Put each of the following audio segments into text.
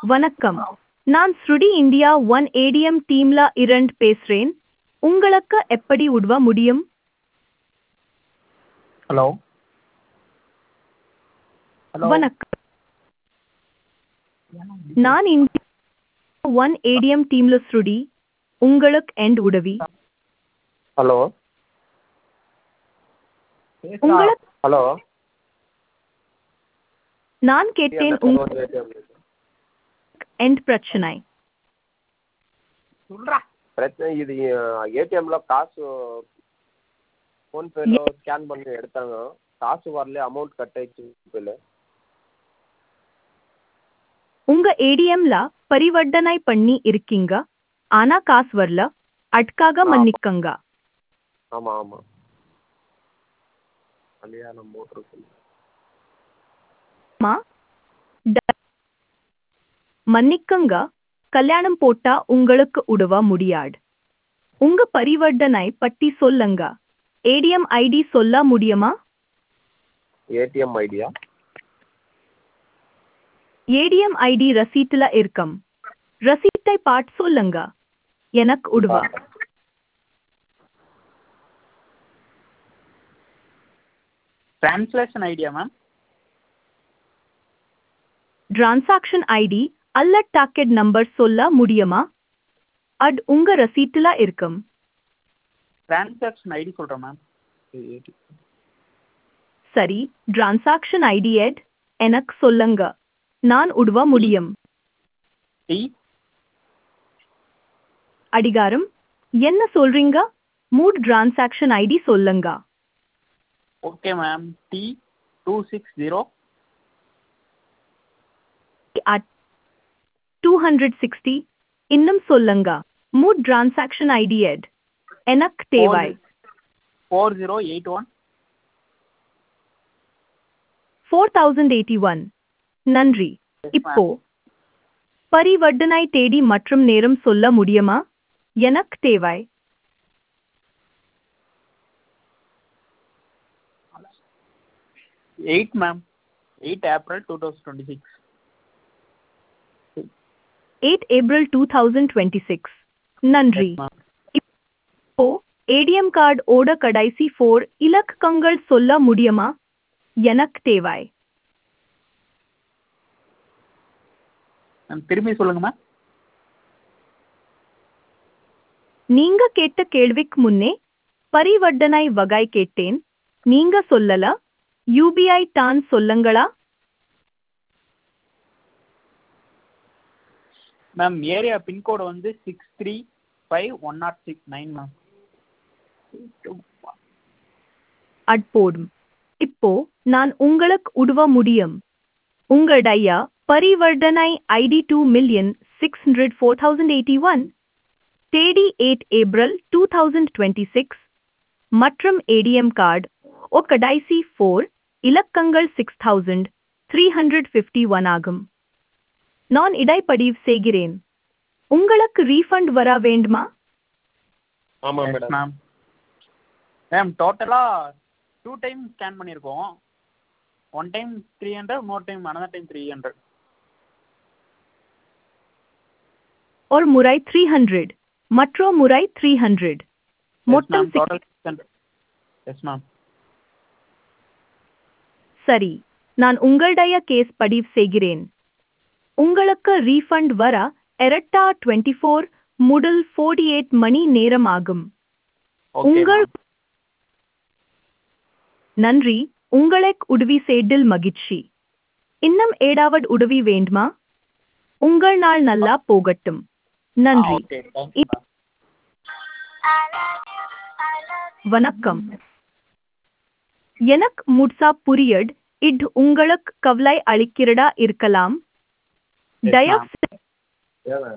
வணக்கம் நான் ஸ்ருடி இந்தியா ஒன் ஏடிஎம் டீம்ல இரண்ட் பேசுறேன் உங்களுக்கு எப்படி உதவ முடியும் ஹலோ ஹலோ வணக்கம் நான் இந்தியா ஒன் ஏடிஎம் டீம்ல ஸ்ருடி உங்களுக்கு எண்ட் உதவி ஹலோ உங்களுக்கு ஹலோ நான் கேட்டேன் உங்க எண்ட் பிரச்சனை பிரச்சனை இது ஏடிஎம்ல காசு ஃபோன்பேல ஸ்கேன் பண்ணி எடுத்தாங்க காசு வரல அமௌண்ட் கட் ஆயிடுச்சு இல்லை உங்க ஏடிஎம்ல பரிவர்த்தனை பண்ணி இருக்கீங்க ஆனா காசு வரல அட்காக மன்னிக்கங்க ஆமாம் ஆமாம் கல்யாணம் மோட்டர் மா ட- மன்னிக்கங்க கல்யாணம் போட்டா உங்களுக்கு உதவ முடியாது உங்க பரிவர்த்தனை பற்றி சொல்லுங்க ஏடிஎம் ஐடி சொல்ல முடியுமா ஏடிஎம் ஐடியா ஏடிஎம் ஐடி ரசீட்டுல இருக்கும் ரசீட்டை பாட் சொல்லுங்க எனக்கு உதவ ட்ரான்ஸ்லேஷன் ஐடியா மேம் டிரான்சாக்ஷன் ஐடி அல்ல டாக்கெட் நம்பர் சொல்ல முடியுமா அட் உங்க ரசீட்டுல இருக்கும் ட்ரான்சாக்ஷன் ஐடி சொல்கிறேன் மேம் சரி டிரான்சாக்ஷன் ஐடி எட் எனக்கு சொல்லுங்க நான் உதவ முடியும் டி அடிகாரம் என்ன சொல்றீங்க மூட் டிரான்சாக்ஷன் ஐடி சொல்லுங்க okay ma'am D two six zero at two hundred sixty இன்னும் சொல்லுங்க மூட் டிரான்சாக்ஷன் ஐடி எட் எனக்கு தேவை four zero eight one four thousand eighty one நன்றி இப்போ பரிவர்த்தனை தேதி மற்றும் நேரம் சொல்ல முடியுமா எனக்கு தேவை eight ma'am eight April two thousand twenty six eight April two thousand twenty six நன்றி மேம் இப்போ ஏடிஎம் கார்டு ஓட கடைசி ஃபோர் இலக்கங்கள் சொல்ல முடியுமா எனக்கு தேவை மேம் திரும்பி சொல்லுங்க மேம் நீங்க கேட்ட கேள்விக்கு முன்னே பரிவர்த்தனை வகை கேட்டேன் நீங்க சொல்லல யூபிஐ தான் சொல்லுங்களா மேம் ஏரியா பின்கோடு வந்து six three five one nought six nine ma'am அட்போடும் இப்போ நான் உங்களுக்கு உதவ முடியும் உங்களுடைய பரிவர்த்தனை ID two million six hundred four thousand eighty one தேதி eight April two thousand twenty six மற்றும் ஏடிஎம் கார்டு ஓ கடைசி ஃபோர் இலக்கங்கள் six thousand three hundred fifty one ஆகும் நான் இடைப்பதிவு செய்கிறேன் உங்களுக்கு ரீஃபண்ட் வர வேண்டுமா ஆமாம் மேடம் மேம் மேம் டோட்டலாக டூ டைம் ஸ்கேன் பண்ணியிருக்கோம் ஒன் டைம் த்ரீ ஹண்ட்ரட் இன்னொரு time another time three hundred ஒரு முறை த்ரீ ஹண்ட்ரட் மற்றொரு முறை த்ரீ ஹண்ட்ரட் மொத்தம் six- total six hundred yes ma'am சரி நான் உங்களுடைய கேஸ் பதிவு செய்கிறேன் உங்களுக்கு ரீஃபண்ட் வர எரட்டா டுவெண்ட்டி ஃபோர் முதல் ஃபோர்டி எயிட் மணி நேரம் ஆகும் ஓகே உங்கள் நன்றி உங்களுக்கு உதவி செய்தில் மகிழ்ச்சி இன்னும் ஏதாவது உதவி வேண்டுமா உங்கள் நாள் நல்லா போகட்டும் நன்றி ஓகே தேங்க்யூ மேம் வணக்கம் எனக்கு முட்சா புரியட் இது உங்களுக்கு கவலை அளிக்கிறதா இருக்கலாம் Yes, தயவு ma'am. செ- ஏன்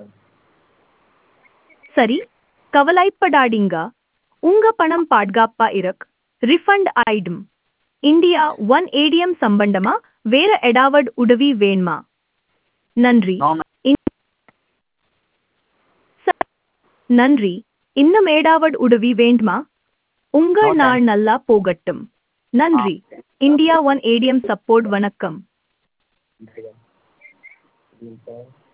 சரி கவலைப்படாதீங்க உங்க பணம் பாதுகாப்பா இருக்கு ரிஃபண்ட் ஆயிடும் இந்தியா ஒன் ஏடிஎம் சம்பந்தமா வேற ஏதாவது உதவி வேணுமா நன்றி நோ மேம் இன்- ச- நன்றி இன்னும் ஏதாவது உதவி வேண்டுமா உங்கள் No, நாள் நல்லா போகட்டும் நன்றி இந்தியா ஒன் ஏடிஎம் சப்போர்ட் வணக்கம் மேடம்